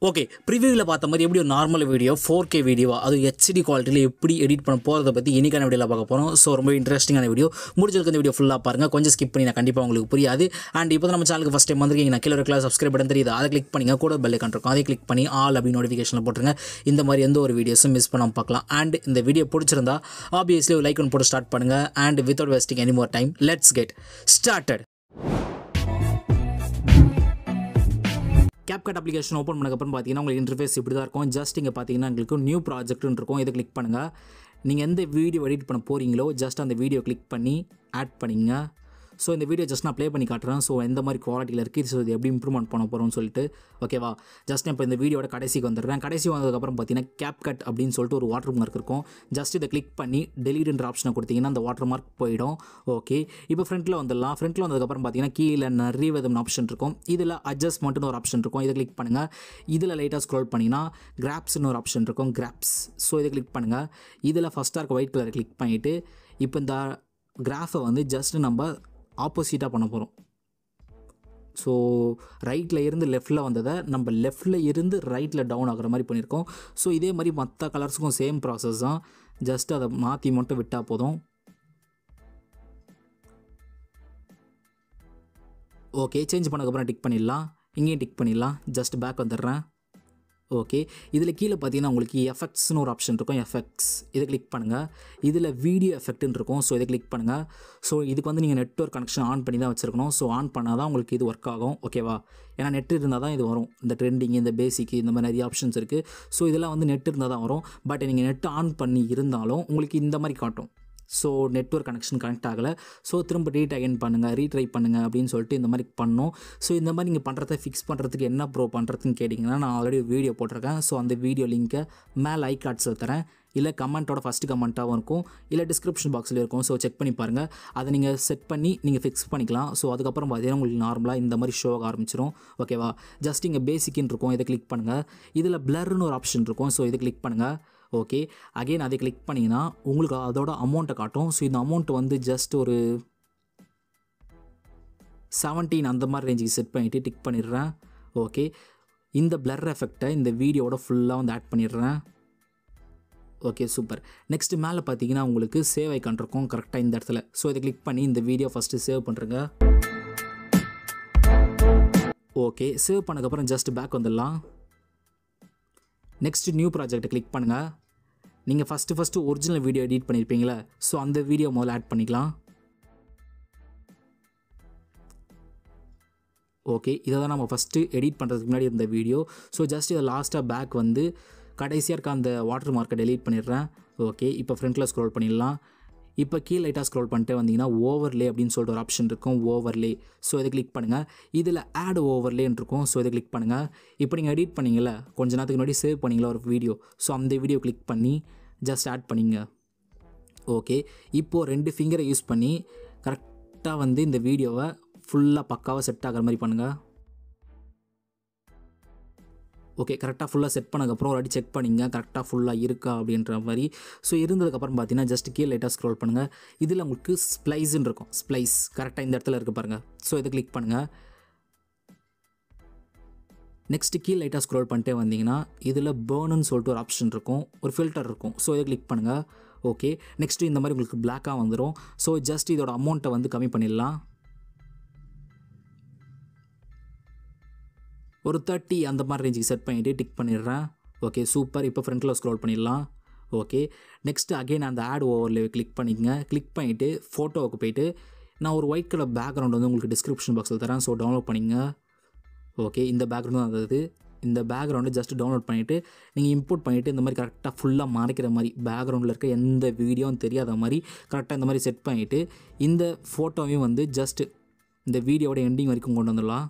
okay ப்ரிவியூவில் பார்த்த மாதிரி எப்படி ஒரு நார்மல் வீடியோ ஃபோர் கே வீடியோவா அது ஹெச்டி குவாலிட்டியில் எப்படி எடிட் பண்ண போகிறத பற்றி இன்றைக்கான வீடியோவில் பார்க்க போகிறோம் ஸோ ரொம்ப இன்ட்ரெஸ்டிங்கான வீடியோ முடிஞ்சதுக்கு இந்த வீடியோ ஃபுல்லாக பாருங்கள் கொஞ்சம் ஸ்கிப் பண்ணி நான் கண்டிப்பாக உங்களுக்கு புரியாது அண்ட் இப்போ நம்ம சேனலுக்கு ஃபஸ்ட் டைம் வந்திருக்கீங்க நான் கீழே இருக்கலாம் சப்ஸ்கிரைப் பண்ண தெரியுது அதை கிளிக் பண்ணிங்க கூட பெல் இருக்கும் அதை கிளிக் பண்ணி ஆல் அப்படின்னு நோட்டிஃபிகேஷனில் போட்டுருங்க இந்த மாதிரி எந்த ஒரு வீடியோஸும் மிஸ் பண்ணாமல் பார்க்கலாம் அண்ட் இந்த வீடியோ பிடிச்சிருந்தா ஆப்வியஸ்லி லைக் ஒன்று போட்டு ஸ்டார்ட் பண்ணுங்கள் and without wasting any more time let's get started CapCut application open பண்ணக்கப்புறம் பார்த்தீங்கன்னா உங்களுக்கு இன்டர்ஃபேஸ் இப்படி தான் இருக்கும் ஜஸ்ட் இங்கே பார்த்தீங்கன்னா உங்களுக்கு நியூ ப்ராஜெக்ட்னு இருக்கும் இதை கிளிக் பண்ணுங்கள் நீங்கள் எந்த வீடியோ எடிட் பண்ண போகிறீங்களோ ஜஸ்ட் அந்த வீடியோ கிளிக் பண்ணி ஆட் பண்ணிங்க ஸோ இந்த வீடியோ ஜஸ்ட் நான் ப்ளே பண்ணி காட்டுறேன் ஸோ எந்த மாதிரி குவாலிட்டியில் இருக்குது ஸோ இது எப்படி இம்ப்ரூவ்மெண்ட் பண்ண போகிறோம்னு சொல்லிட்டு ஓகேவா ஜஸ்ட் இப்போ இந்த வீடியோட கடைசிக்கு வந்துடுறேன் கடைசி வந்ததுக்கப்புறம் பார்த்தீங்கன்னா கேப் கட் அப்படின்னு சொல்லிட்டு ஒரு வாட்டர் மார்க் இருக்கும் ஜஸ்ட் இதை கிளிக் பண்ணி டெலிட்ன்ற ஆப்ஷனை கொடுத்தீங்கன்னா அந்த வாட்டர் மார்க் போயிடும் ஓகே இப்போ ஃப்ரண்ட்டில் வந்துடலாம் ஃப்ரண்ட்டில் வந்ததுக்கப்புறம் பார்த்தீங்கன்னா கீழே நிறைய விதமான ஆப்ஷன் இருக்கும் இதில் அட்ஜஸ்ட்மெண்ட்னு ஒரு ஆப்ஷன் இருக்கும் இதை கிளிக் பண்ணுங்கள் இதில் லைட்டாக ஸ்க்ரோல் பண்ணிங்கன்னா கிராப்ஸ்னு ஒரு ஆப்ஷன் இருக்கும் கிராப்ஸ் ஸோ இதை கிளிக் பண்ணுங்கள் இதில் ஃபஸ்ட்டாக இருக்க ஒயிட் கலரை கிளிக் பண்ணிவிட்டு இப்போ இந்த கிராஃபை வந்து ஜஸ்ட் நம்ம ஆப்போசிட்டாக பண்ண போகிறோம் ஸோ ரைட்டில் இருந்து லெஃப்ட்டில் வந்ததை நம்ம லெஃப்ட்டில் இருந்து ரைட்டில் டவுன் ஆகிற மாதிரி பண்ணியிருக்கோம் ஸோ இதே மாதிரி மற்ற கலர்ஸுக்கும் சேம் ப்ராசஸ் தான் ஜஸ்ட் அதை மாற்றி மட்டும் விட்டால் போதும் ஓகே சேஞ்ச் பண்ணக்கப்புறம் டிக் பண்ணிடலாம் இங்கேயும் டிக் பண்ணிடலாம் ஜஸ்ட் பேக் வந்துடுறேன் ஓகே இதில் கீழே பார்த்தீங்கன்னா உங்களுக்கு எஃபெக்ட்ஸ்னு ஒரு ஆப்ஷன் இருக்கும் எஃபெக்ட்ஸ் இதை கிளிக் பண்ணுங்கள் இதில் வீடியோ எஃபெக்ட்னு இருக்கும் ஸோ இதை கிளிக் பண்ணுங்கள் ஸோ இதுக்கு வந்து நீங்கள் நெட்ஒர்க் கனெக்ஷன் ஆன் பண்ணி தான் வச்சுருக்கணும் ஸோ ஆன் பண்ணால் தான் உங்களுக்கு இது ஒர்க் ஆகும் ஓகேவா ஏன்னா நெட் இருந்தால் தான் இது வரும் இந்த ட்ரெண்டிங் இந்த பேசிக் இந்த மாதிரி நிறைய ஆப்ஷன்ஸ் இருக்குது ஸோ இதெல்லாம் வந்து நெட் இருந்தால் தான் வரும் பட் நீங்கள் நெட் ஆன் பண்ணி இருந்தாலும் உங்களுக்கு இந்த மாதிரி காட்டும் ஸோ நெட்ஒர்க் கனெக்ஷன் கனெக்ட் ஆகலை ஸோ திரும்ப ரீட் அகைன் பண்ணுங்கள் ரீட்ரை பண்ணுங்கள் அப்படின்னு சொல்லிட்டு இந்த மாதிரி பண்ணோம் ஸோ இந்த மாதிரி நீங்கள் பண்ணுறத ஃபிக்ஸ் பண்ணுறதுக்கு என்ன ப்ரோ பண்ணுறதுன்னு கேட்டிங்கன்னா நான் ஆல்ரெடி ஒரு வீடியோ போட்டிருக்கேன் ஸோ அந்த வீடியோ லிங்க்கை மேலே ஐ கார்ட்ஸில் தரேன் இல்லை கமெண்ட்டோட ஃபஸ்ட்டு கமெண்ட்டாகவும் இருக்கும் இல்லை டிஸ்கிரிப்ஷன் பாக்ஸில் இருக்கும் ஸோ செக் பண்ணி பாருங்கள் அதை நீங்கள் செட் பண்ணி நீங்கள் ஃபிக்ஸ் பண்ணிக்கலாம் ஸோ அதுக்கப்புறம் பார்த்தீங்கன்னா உங்களுக்கு நார்மலாக இந்த மாதிரி ஷோ ஆக ஆரம்பிச்சிடும் ஓகேவா ஜஸ்ட் இங்கே பேசிக்னு இருக்கும் இதை கிளிக் பண்ணுங்கள் இதில் பிளர்னு ஒரு ஆப்ஷன் இருக்கும் ஸோ இதை கிளிக் பண்ணுங்கள் ஓகே அகெயின் அதை கிளிக் பண்ணிங்கன்னா உங்களுக்கு அதோட அமௌண்ட்டை காட்டும் ஸோ இந்த அமௌண்ட் வந்து ஜஸ்ட் ஒரு செவன்டீன் அந்த மாதிரி ரேஞ்சுக்கு செட் பண்ணிவிட்டு டிக் பண்ணிடுறேன் ஓகே இந்த பிளர் எஃபெக்டை இந்த வீடியோட ஃபுல்லாக வந்து ஆட் பண்ணிடுறேன் ஓகே சூப்பர் நெக்ஸ்ட்டு மேலே பார்த்தீங்கன்னா உங்களுக்கு சேவ் ஐக்கான் இருக்கும் கரெக்டாக இந்த இடத்துல ஸோ இதை கிளிக் பண்ணி இந்த வீடியோ ஃபஸ்ட்டு சேவ் பண்ணுறேங்க ஓகே சேவ் பண்ணக்கப்புறம் ஜஸ்ட் பேக் வந்துடலாம் நெக்ஸ்ட் நியூ ப்ராஜெக்ட்டை கிளிக் பண்ணுங்கள் நீங்கள் first first original video edit பண்ணியிருப்பீங்களே ஸோ அந்த வீடியோ முதல்ல ஆட் பண்ணிக்கலாம் ஓகே இதை தான் நம்ம ஃபஸ்ட்டு எடிட் பண்ணுறதுக்கு முன்னாடி இருந்த வீடியோ ஸோ ஜஸ்ட் இதை லாஸ்ட்டாக பேக் வந்து கடைசியாக இருக்க அந்த வாட்டர் மார்க்கை டெலீட் பண்ணிடுறேன் ஓகே இப்போ ஃப்ரண்ட்டில் ஸ்க்ரோல் பண்ணிடலாம் இப்போ கீழே லைட்டாக ஸ்க்ரோல் பண்ணிட்டு வந்தீங்கன்னா ஓவர்லே அப்படின்னு சொல்லிட்டு ஒரு ஆப்ஷன் இருக்கும் ஓவர்லே ஸோ இதை கிளிக் பண்ணுங்கள் இதில் ஆட் ஓவர்லேன்னு இருக்கும் ஸோ இதை கிளிக் பண்ணுங்கள் இப்போ நீங்கள் எடிட் பண்ணிங்கள கொஞ்ச நேரத்துக்கு முன்னாடி சேவ் பண்ணிங்களா ஒரு வீடியோ ஸோ அந்த வீடியோ கிளிக் பண்ணி ஜஸ்ட் ஆட் பண்ணிங்க ஓகே இப்போது ரெண்டு ஃபிங்கரை யூஸ் பண்ணி கரெக்டாக வந்து இந்த வீடியோவை ஃபுல்லாக பக்காவாக செட் ஆகிற மாதிரி பண்ணுங்கள் ஓகே கரெக்டாக ஃபுல்லாக செட் பண்ணதுக்கப்புறம் ஒரு அடி செக் பண்ணிங்க கரெக்டாக ஃபுல்லாக இருக்கா அப்படின்ற மாதிரி ஸோ இருந்ததுக்கப்புறம் பார்த்தீங்கன்னா ஜஸ்ட் கீழே லைட்டாக ஸ்க்ரோல் பண்ணுங்கள் இதில் உங்களுக்கு ஸ்ப்ளைஸ்ன்னு இருக்கும் ஸ்ப்ளைஸ் கரெக்டாக இந்த இடத்துல இருக்குது பாருங்கள் ஸோ இதை கிளிக் பண்ணுங்கள் நெக்ஸ்ட்டு கீழே லைட்டாக ஸ்க்ரோல் பண்ணிட்டே வந்தீங்கன்னா இதில் பேர்னுன்னு சொல்லிட்டு ஒரு ஆப்ஷன் இருக்கும் ஒரு ஃபில்டர் இருக்கும் ஸோ இதை கிளிக் பண்ணுங்கள் ஓகே நெக்ஸ்ட்டு இந்த மாதிரி உங்களுக்கு பிளாக்காக வந்துடும் ஸோ ஜஸ்ட் இதோட அமௌண்ட்டை வந்து கம்மி பண்ணிடலாம் ஒரு தேர்ட்டி அந்த மாதிரி ரேஞ்சுக்கு செட் பண்ணிவிட்டு டிக் பண்ணிடுறேன் ஓகே சூப்பர் இப்போ ஃப்ரண்ட்டில் ஸ்க்ரோல் பண்ணிடலாம் ஓகே நெக்ஸ்ட்டு அகெயின் அந்த ஆட் ஓவரில் கிளிக் பண்ணிக்கங்க கிளிக் பண்ணிவிட்டு ஃபோட்டோவுக்கு போயிட்டு நான் ஒரு ஒயிட் கலர் பேக்ரவுண்ட் வந்து உங்களுக்கு டிஸ்கிரிப்ஷன் பாக்ஸில் தரேன் ஸோ டவுன்லோட் பண்ணிங்க ஓகே இந்த பேக்ரவுண்ட் தான் அது இந்த பேக்ரவுண்டு ஜஸ்ட் டவுன்லோட் பண்ணிவிட்டு நீங்கள் இம்போர்ட் பண்ணிவிட்டு இந்த மாதிரி கரெக்டாக ஃபுல்லாக மறைக்கிற மாதிரி பேக்ரவுண்டில் இருக்க எந்த வீடியோவும் தெரியாத மாதிரி கரெக்டாக இந்த மாதிரி செட் பண்ணிவிட்டு இந்த ஃபோட்டோவையும் வந்து ஜஸ்ட் இந்த வீடியோட எண்டிங் வரைக்கும் கொண்டு வந்துடலாம்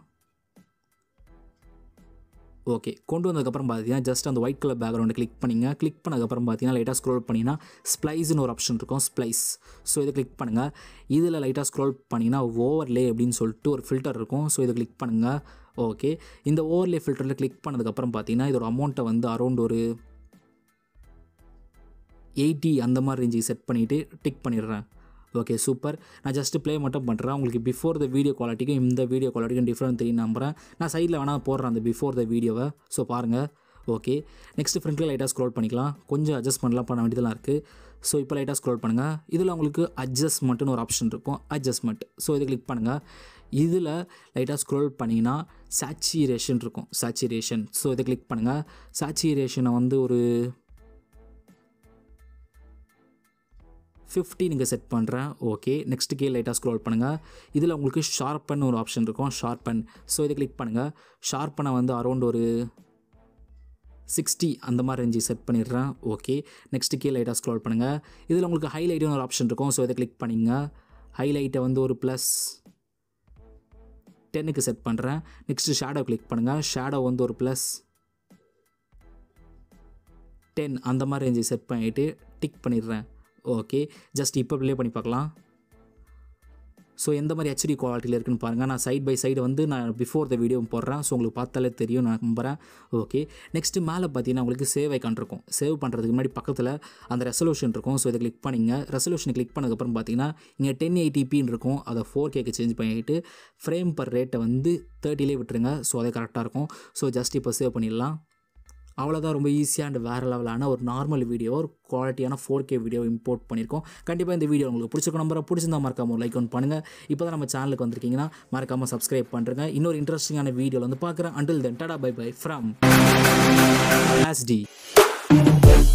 ஓகே கொண்டு வந்ததுக்கப்புறம் பார்த்தீங்கன்னா ஜஸ்ட் அந்த ஒயிட் கலர் பேக்ரவுண்டை கிளிக் பண்ணிங்க கிளிக் பண்ணதுக்கப்புறம் பார்த்தீங்கன்னா லைட்டாக ஸ்க்ரோல் பண்ணிங்கன்னா ஸ்ப்ளைஸ்னு ஒரு ஆப்ஷன் இருக்கும் ஸ்ப்ளைஸ் ஸோ இதை கிளிக் பண்ணுங்கள் இதில் லைட்டாக ஸ்க்ரோல் பண்ணிங்கன்னா ஓவர்லே அப்படின்னு சொல்லிட்டு ஒரு ஃபில்டர் இருக்கும் ஸோ இதை கிளிக் பண்ணுங்கள் ஓகே இந்த ஓவர்லே ஃபில்டரில் கிளிக் பண்ணதுக்கப்புறம் பார்த்தீங்கன்னா இதோட அமௌண்ட்டை வந்து அரௌண்ட் ஒரு எயிட்டி அந்த மாதிரி ரேஞ்சுக்கு செட் பண்ணிவிட்டு டிக் பண்ணிடுறேன் ஓகே சூப்பர் நான் ஜஸ்ட்டு ப்ளே மட்டும் பண்ணுறேன் உங்களுக்கு பிஃபோர் த வீடியோ குவாலிட்டிக்கும் இந்த வீடியோ குவாலிட்டிக்கும் டிஃப்ரெண்ட் தெரியும் நம்புகிறேன் நான் சைடில் வேணால் போடுறேன் அந்த பிஃபோர் த வீடியோவை ஸோ பாருங்கள் ஓகே நெக்ஸ்ட் ஃப்ரண்ட்டில் லைட்டாக ஸ்க்ரோல் பண்ணிக்கலாம் கொஞ்சம் அட்ஜஸ்ட்மெண்ட்லாம் பண்ண வேண்டியதெல்லாம் இருக்குது ஸோ இப்போ லைட்டாக ஸ்க்ரோல் பண்ணுங்கள் இதில் உங்களுக்கு அட்ஜஸ்ட்மெண்ட்டுன்னு ஒரு ஆப்ஷன் இருக்கும் அட்ஜஸ்ட்மெண்ட் ஸோ இதை கிளிக் பண்ணுங்கள் இதில் லைட்டாக ஸ்க்ரோல் பண்ணிங்கன்னா சேச்சுரேஷன் இருக்கும் சேச்சுரேஷன் ஸோ இதை கிளிக் பண்ணுங்கள் சேச்சுரேஷனை வந்து ஒரு ஃபிஃப்டி நீங்கள் செட் பண்ணுறேன் ஓகே நெக்ஸ்ட்டு கே லைட்டாக ஸ்க்ரோல் பண்ணுங்கள் இதில் உங்களுக்கு ஷார்ப்பன் ஒரு ஆப்ஷன் இருக்கும் ஷார்ப்பன் ஸோ இதை கிளிக் பண்ணுங்கள் ஷார்ப்பனை வந்து அரௌண்ட் ஒரு சிக்ஸ்டி அந்த மாதிரி ரேஞ்சு செட் பண்ணிடுறேன் ஓகே நெக்ஸ்ட்டு கீழே லைட்டாக ஸ்க்ரோல் பண்ணுங்கள் இதில் உங்களுக்கு ஹைலைட்னு ஒரு ஆப்ஷன் இருக்கும் ஸோ இதை கிளிக் பண்ணிங்க ஹைலைட்டை வந்து ஒரு ப்ளஸ் டென்னுக்கு செட் பண்ணுறேன் நெக்ஸ்ட்டு ஷேடோ கிளிக் பண்ணுங்கள் ஷேடோ வந்து ஒரு ப்ளஸ் டென் அந்த மாதிரி ரேஞ்சு செட் பண்ணிவிட்டு டிக் பண்ணிடுறேன் ஓகே ஜஸ்ட் இப்போ ப்ளே பண்ணி பார்க்கலாம் ஸோ எந்த மாதிரி ஹெச்டி குவாலிட்டியில் இருக்குன்னு பாருங்கள் நான் சைட் பை சைடு வந்து நான் பிஃபோர் த வீடியோ போடுறேன் ஸோ உங்களுக்கு பார்த்தாலே தெரியும் நான் நம்புகிறேன் ஓகே நெக்ஸ்ட்டு மேலே பார்த்தீங்கன்னா உங்களுக்கு சேவ் ஐக்கான் இருக்கும் சேவ் பண்ணுறதுக்கு முன்னாடி பக்கத்தில் அந்த ரெசல்யூஷன் இருக்கும் ஸோ இதை கிளிக் பண்ணிங்க ரெசல்யூஷன் கிளிக் பண்ணதுக்கப்புறம் பார்த்தீங்கன்னா இங்கே டென் எயிட்டிபின்னு இருக்கும் அதை ஃபோர் கேக்கு சேஞ்ச் பண்ணிவிட்டு ஃப்ரேம் பர் ரேட்டை வந்து தேர்ட்டிலே விட்டுருங்க ஸோ அது கரெக்டாக இருக்கும் ஸோ ஜஸ்ட் இப்போ சேவ் பண்ணிடலாம் அவ்வளோதான் ரொம்ப ஈஸியாக அண்ட் வேறு லெவலான ஒரு நார்மல் வீடியோ ஒரு குவாலிட்டியான ஃபோர் கே வீடியோ இம்போர்ட் பண்ணியிருக்கோம் கண்டிப்பாக இந்த வீடியோ உங்களுக்கு பிடிச்சிருக்க நம்பரை பிடிச்சிருந்தா மறக்காம ஒரு லைக் ஒன் பண்ணுங்கள் இப்போ தான் நம்ம சேனலுக்கு வந்திருக்கீங்கன்னா மறக்காமல் சப்ஸ்கிரைப் பண்ணுறேங்க இன்னொரு இன்ட்ரெஸ்டிங்கான வீடியோவில் வந்து பார்க்குறேன் அண்டில் தென் டடா பை பை ஃப்ரம் டி